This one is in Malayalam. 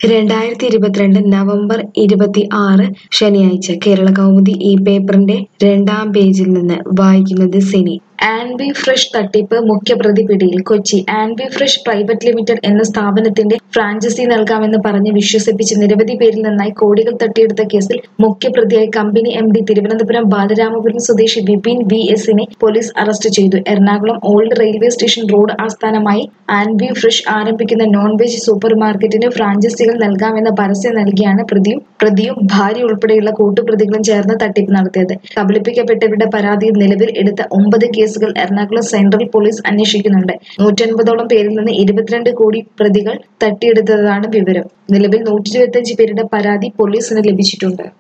രണ്ടായിരത്തി ഇരുപത്തിരണ്ട് നവംബർ ഇരുപത്തി ആറ് ശനിയാഴ്ച കേരള കൗമുദി ഈ പേപ്പറിന്റെ രണ്ടാം പേജിൽ നിന്ന് വായിക്കുന്നത് സിനി ആൻബി ഫ്രഷ് തട്ടിപ്പ് മുഖ്യപ്രതി പിടിയിൽ Kochi Anbi fresh private limited എന്ന സ്ഥാപനത്തിന്റെ ഫ്രാഞ്ചൈസി നൽകാമെന്ന് പറഞ്ഞ് വിശ്വസിപ്പിച്ച് നിരവധി പേരിൽ നിന്നായി കോടികൾ തട്ടിയെടുത്ത കേസിൽ മുഖ്യപ്രതിയായി company M D Thiruvananthapuram Balaramapuram സ്വദേശി വിപിൻ വി എസിനെ പോലീസ് അറസ്റ്റ് ചെയ്തു Ernakulam old railway station road ആസ്ഥാനമായി ആൻബി ഫ്രഷ് ആരംഭിക്കുന്ന നോൺ വെജ് സൂപ്പർ മാർക്കറ്റിന് ഫ്രാഞ്ചൈസികൾ നൽകാമെന്ന പരസ്യം നൽകിയാണ് പ്രതിയും പ്രതിയും ഭാര്യ ഉൾപ്പെടെയുള്ള കൂട്ടുപ്രതികളും ചേർന്ന് തട്ടിപ്പ് നടത്തിയത് കബളിപ്പിക്കപ്പെട്ടവരുടെ പരാതിയിൽ നിലവിൽ എടുത്ത ഒമ്പത് കേസുകൾ എറണാകുളം സെൻട്രൽ പോലീസ് അന്വേഷിക്കുന്നുണ്ട് നൂറ്റൻപതോളം പേരിൽ നിന്ന് ഇരുപത്തിരണ്ട് കോടി പ്രതികൾ തട്ടിയെടുത്തതാണ് വിവരം നിലവിൽ നൂറ്റി ഇരുപത്തിയഞ്ച് പേരുടെ പരാതി പോലീസിന് ലഭിച്ചിട്ടുണ്ട്